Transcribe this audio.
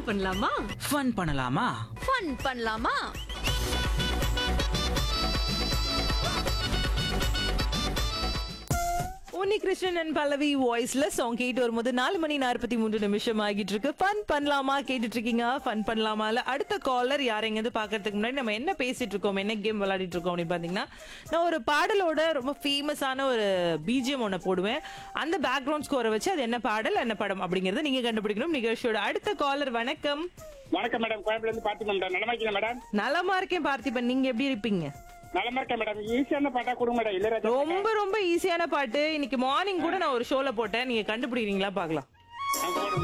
பண்ணலாமா ஃபன் பண்ணலாமா ஃபன் பண்ணலாமா உன்னி கிருஷ்ணன் அண்ட் பல்லவி வாய்ஸ்ல சாங் கேட்டு வரும்போது நாலு மணி நாற்பத்தி மூன்று நிமிஷம் ஆகிட்டு இருக்கு ஃபன் பண்ணலாமா கேட்டுட்டு இருக்கீங்க ஃபன் பண்ணலாமால அடுத்த காலர் யார் எங்கேருந்து பாக்குறதுக்கு முன்னாடி நம்ம என்ன பேசிட்டு இருக்கோம் என்ன கேம் விளையாடிட்டு இருக்கோம் அப்படின்னு பாத்தீங்கன்னா நான் ஒரு பாடலோட ரொம்ப ஃபேமஸான ஒரு பிஜிஎம் ஒன்று போடுவேன் அந்த பேக்ரவுண்ட் ஸ்கோரை வச்சு அது என்ன பாடல் என்ன படம் அப்படிங்கறத நீங்க கண்டுபிடிக்கணும் நிகழ்ச்சியோட அடுத்த காலர் வணக்கம் வணக்கம் மேடம் கோயம்புல இருந்து பாத்து மேடம் நலமா இருக்கீங்க மேடம் நலமா இருக்கேன் பார்த்திபன் நீங்க எப்படி இருப்பீங்க நலமா இருக்கேன் மேடம் ஈஸியான பாட்டா கொடுங்க மேடம் இளையராஜா ரொம்ப ரொம்ப ஈஸியான பாட்டு இன்னைக்கு மார்னிங் கூட நான் ஒரு ஷோல போட்டேன் நீங்க கண்டுபிடிக்கிறீங்களா பார்க்கலாம் பாட்டு. போடுங்க